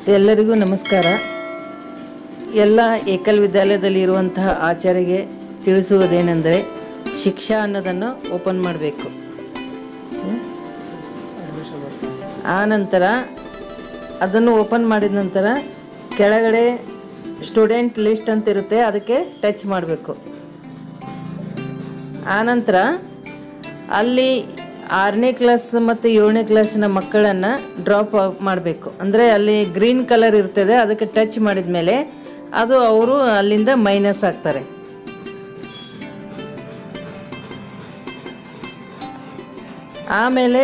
ಎಲ್ಲರಿಗೂ ನಮಸ್ಕಾರ ಎಲ್ಲ ಏಕಲ್ ವಿದ್ಯಾಲಯದಲ್ಲಿ ಇರುವಂತಹ ಆಚಾರ್ಯಗೆ ತಿಳಿಸುವುದೇನೆಂದರೆ ಶಿಕ್ಷಾ ಅನ್ನೋದನ್ನು ಓಪನ್ ಮಾಡಬೇಕು ಆ ನಂತರ ಅದನ್ನು ಓಪನ್ ಮಾಡಿದ ನಂತರ ಕೆಳಗಡೆ ಸ್ಟೂಡೆಂಟ್ ಲಿಸ್ಟ್ ಅಂತ ಇರುತ್ತೆ ಅದಕ್ಕೆ ಟಚ್ ಮಾಡಬೇಕು ಆನಂತರ ಅಲ್ಲಿ ಆರನೇ ಕ್ಲಾಸ್ ಮತ್ತು ಏಳನೇ ಕ್ಲಾಸಿನ ಮಕ್ಕಳನ್ನು ಡ್ರಾಪ್ ಮಾಡಬೇಕು ಅಂದರೆ ಅಲ್ಲಿ ಗ್ರೀನ್ ಕಲರ್ ಇರ್ತದೆ ಅದಕ್ಕೆ ಟಚ್ ಮಾಡಿದ ಮೇಲೆ ಅದು ಅವರು ಅಲ್ಲಿಂದ ಮೈನಸ್ ಆಗ್ತಾರೆ ಆಮೇಲೆ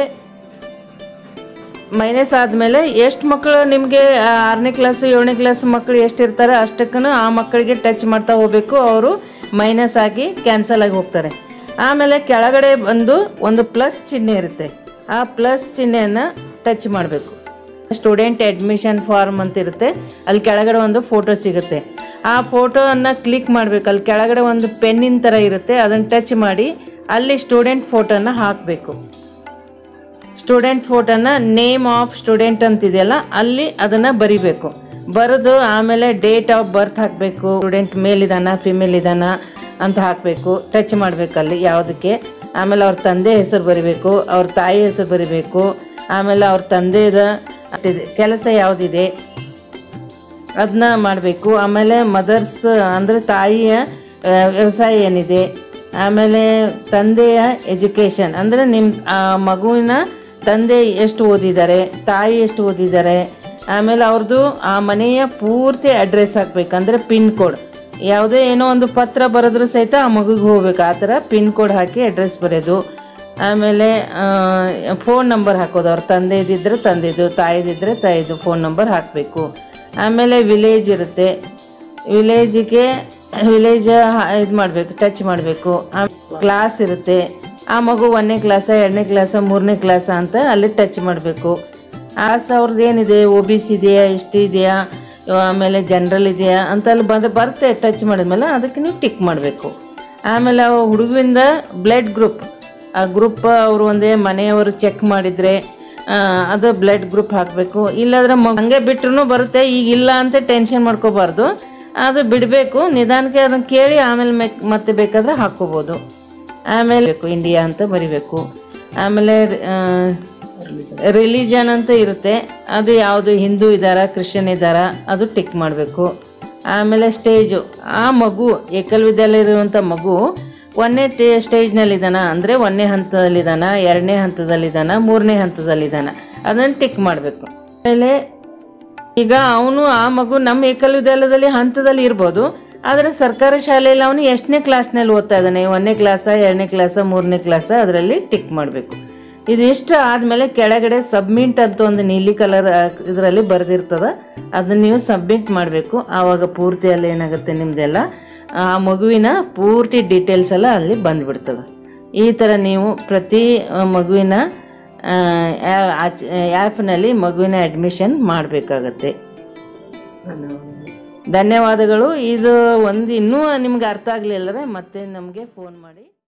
ಮೈನಸ್ ಆದಮೇಲೆ ಎಷ್ಟು ಮಕ್ಕಳು ನಿಮಗೆ ಆರನೇ ಕ್ಲಾಸ್ ಏಳನೇ ಕ್ಲಾಸ್ ಮಕ್ಕಳು ಎಷ್ಟು ಇರ್ತಾರೆ ಅಷ್ಟಕ್ಕೂ ಆ ಮಕ್ಕಳಿಗೆ ಟಚ್ ಮಾಡ್ತಾ ಹೋಗಬೇಕು ಅವರು ಮೈನಸ್ ಆಗಿ ಕ್ಯಾನ್ಸಲ್ ಆಗಿ ಹೋಗ್ತಾರೆ ಆಮೇಲೆ ಕೆಳಗಡೆ ಬಂದು ಒಂದು ಪ್ಲಸ್ ಚಿಹ್ನೆ ಇರುತ್ತೆ ಆ ಪ್ಲಸ್ ಚಿಹ್ನೆಯನ್ನು ಟಚ್ ಮಾಡಬೇಕು ಸ್ಟೂಡೆಂಟ್ ಅಡ್ಮಿಷನ್ ಫಾರ್ಮ್ ಅಂತ ಇರುತ್ತೆ ಅಲ್ಲಿ ಕೆಳಗಡೆ ಒಂದು ಫೋಟೋ ಸಿಗುತ್ತೆ ಆ ಫೋಟೋವನ್ನು ಕ್ಲಿಕ್ ಮಾಡಬೇಕು ಅಲ್ಲಿ ಕೆಳಗಡೆ ಒಂದು ಪೆನ್ನಿನ ಥರ ಇರುತ್ತೆ ಅದನ್ನು ಟಚ್ ಮಾಡಿ ಅಲ್ಲಿ ಸ್ಟೂಡೆಂಟ್ ಫೋಟೋನ ಹಾಕಬೇಕು ಸ್ಟೂಡೆಂಟ್ ಫೋಟೋನ ನೇಮ್ ಆಫ್ ಸ್ಟೂಡೆಂಟ್ ಅಂತಿದೆಯಲ್ಲ ಅಲ್ಲಿ ಅದನ್ನು ಬರಿಬೇಕು ಬರೆದು ಆಮೇಲೆ ಡೇಟ್ ಆಫ್ ಬರ್ತ್ ಹಾಕಬೇಕು ಸ್ಟೂಡೆಂಟ್ ಮೇಲ್ ಇದಾನ ಫಿಮೇಲ್ ಇದಾನ ಅಂತ ಹಾಕಬೇಕು ಟಚ್ ಮಾಡಬೇಕು ಅಲ್ಲಿ ಯಾವುದಕ್ಕೆ ಆಮೇಲೆ ಅವ್ರ ತಂದೆ ಹೆಸರು ಬರಿಬೇಕು ಅವ್ರ ತಾಯಿ ಹೆಸರು ಬರಿಬೇಕು ಆಮೇಲೆ ಅವ್ರ ತಂದೆದ ಕೆಲಸ ಯಾವುದಿದೆ ಅದನ್ನ ಮಾಡಬೇಕು ಆಮೇಲೆ ಮದರ್ಸ್ ಅಂದರೆ ತಾಯಿಯ ಆ, ವ್ಯವಸಾಯ ಏನಿದೆ ಆಮೇಲೆ ತಂದೆಯ ಎಜುಕೇಷನ್ ಅಂದರೆ ನಿಮ್ಮ ಆ ಮಗುವಿನ ತಂದೆ ಎಷ್ಟು ಓದಿದ್ದಾರೆ ತಾಯಿ ಎಷ್ಟು ಓದಿದ್ದಾರೆ ಆಮೇಲೆ ಅವ್ರದ್ದು ಆ ಮನೆಯ ಪೂರ್ತಿ ಅಡ್ರೆಸ್ ಹಾಕ್ಬೇಕು ಅಂದರೆ ಪಿನ್ ಕೋಡ್ ಯಾವುದೇ ಏನೋ ಒಂದು ಪತ್ರ ಬರೆದ್ರೂ ಸಹಿತ ಆ ಮಗುಗೆ ಹೋಗ್ಬೇಕು ಆ ಥರ ಪಿನ್ ಕೋಡ್ ಹಾಕಿ ಅಡ್ರೆಸ್ ಬರೆಯೋದು ಆಮೇಲೆ ಫೋನ್ ನಂಬರ್ ಹಾಕೋದು ಅವ್ರ ತಂದೆದಿದ್ದರೆ ತಂದೆದು ತಾಯಿದಿದ್ದರೆ ತಾಯಿದು ಫೋನ್ ನಂಬರ್ ಹಾಕಬೇಕು ಆಮೇಲೆ ವಿಲೇಜ್ ಇರುತ್ತೆ ವಿಲೇಜಿಗೆ ವಿಲೇಜ್ ಇದು ಮಾಡಬೇಕು ಟಚ್ ಮಾಡಬೇಕು ಕ್ಲಾಸ್ ಇರುತ್ತೆ ಆ ಮಗು ಒಂದನೇ ಕ್ಲಾಸ ಎರಡನೇ ಕ್ಲಾಸ ಮೂರನೇ ಕ್ಲಾಸ ಅಂತ ಅಲ್ಲಿ ಟಚ್ ಮಾಡಬೇಕು ಆಸ್ ಅವ್ರದ್ದು ಏನಿದೆ ಒ ಬಿ ಸಿ ಇದೆಯಾ ಎಸ್ ಟಿ ಇದೆಯಾ ಆಮೇಲೆ ಜನರಲ್ ಇದೆಯಾ ಅಂತ ಅಲ್ಲಿ ಬಂದು ಬರುತ್ತೆ ಟಚ್ ಮಾಡಿದ್ಮೇಲೆ ಅದಕ್ಕೆ ನೀವು ಟಿಕ್ ಮಾಡಬೇಕು ಆಮೇಲೆ ಆ ಹುಡುಗಿಂದ ಬ್ಲಡ್ ಗ್ರೂಪ್ ಆ ಗ್ರೂಪ್ ಅವರು ಒಂದೇ ಮನೆಯವರು ಚೆಕ್ ಮಾಡಿದರೆ ಅದು ಬ್ಲಡ್ ಗ್ರೂಪ್ ಹಾಕಬೇಕು ಇಲ್ಲಾಂದ್ರೆ ಮ ಹಂಗೆ ಬಿಟ್ರು ಬರುತ್ತೆ ಈಗ ಇಲ್ಲ ಅಂತ ಟೆನ್ಷನ್ ಮಾಡ್ಕೋಬಾರ್ದು ಅದು ಬಿಡಬೇಕು ನಿಧಾನಕ್ಕೆ ಅದನ್ನು ಕೇಳಿ ಆಮೇಲೆ ಮೆಕ್ ಮತ್ತೆ ಬೇಕಾದರೆ ಹಾಕ್ಕೋಬೋದು ಆಮೇಲೆ ಬೇಕು ಇಂಡಿಯಾ ಅಂತ ಬರಿಬೇಕು ಆಮೇಲೆ ರಿಲಿಜನ್ ಅಂತ ಇರುತ್ತೆ ಅದು ಯಾವುದು ಹಿಂದೂ ಇದ್ದಾರಾ ಕ್ರಿಶ್ಚಿಯನ್ ಇದ್ದಾರಾ ಅದು ಟಿಕ್ ಮಾಡಬೇಕು ಆಮೇಲೆ ಸ್ಟೇಜು ಆ ಮಗು ಏಕಲ್ ವಿದ್ಯಾಲಯ ಇರುವಂಥ ಮಗು ಒಂದನೇ ಟೇ ಸ್ಟೇಜ್ನಲ್ಲಿದ್ದಾನ ಅಂದರೆ ಒಂದನೇ ಹಂತದಲ್ಲಿದ್ದಾನ ಎರಡನೇ ಹಂತದಲ್ಲಿದ್ದಾನ ಮೂರನೇ ಹಂತದಲ್ಲಿದ್ದಾನ ಅದನ್ನು ಟಿಕ್ ಮಾಡಬೇಕು ಆಮೇಲೆ ಈಗ ಅವನು ಆ ಮಗು ನಮ್ಮ ಏಕಲ್ ವಿದ್ಯಾಲಯದಲ್ಲಿ ಹಂತದಲ್ಲಿ ಇರ್ಬೋದು ಆದರೆ ಸರ್ಕಾರಿ ಶಾಲೆಯಲ್ಲಿ ಅವನು ಎಷ್ಟನೇ ಕ್ಲಾಸ್ನಲ್ಲಿ ಓದ್ತಾ ಇದ್ದಾನೆ ಒಂದನೇ ಕ್ಲಾಸ ಎರಡನೇ ಕ್ಲಾಸ ಮೂರನೇ ಕ್ಲಾಸ ಅದರಲ್ಲಿ ಟಿಕ್ ಮಾಡಬೇಕು ಇದಿಷ್ಟು ಆದಮೇಲೆ ಕೆಳಗಡೆ ಸಬ್ಮಿಟ್ ಅಂತ ಒಂದು ನೀಲಿ ಕಲರ್ ಇದರಲ್ಲಿ ಬರೆದಿರ್ತದ ಅದನ್ನು ನೀವು ಸಬ್ಮಿಟ್ ಮಾಡಬೇಕು ಆವಾಗ ಪೂರ್ತಿ ಅಲ್ಲಿ ಏನಾಗುತ್ತೆ ನಿಮ್ಮದೆಲ್ಲ ಆ ಮಗುವಿನ ಪೂರ್ತಿ ಡೀಟೇಲ್ಸ್ ಎಲ್ಲ ಅಲ್ಲಿ ಬಂದುಬಿಡ್ತದೆ ಈ ಥರ ನೀವು ಪ್ರತಿ ಆ, ಮಗುವಿನ ಆ್ಯಪ್ನಲ್ಲಿ ಮಗುವಿನ ಅಡ್ಮಿಷನ್ ಮಾಡಬೇಕಾಗತ್ತೆ ಧನ್ಯವಾದಗಳು ಇದು ಒಂದು ಇನ್ನೂ ನಿಮ್ಗೆ ಅರ್ಥ ಆಗಲಿಲ್ಲರೆ ಮತ್ತೆ ನಮಗೆ ಫೋನ್ ಮಾಡಿ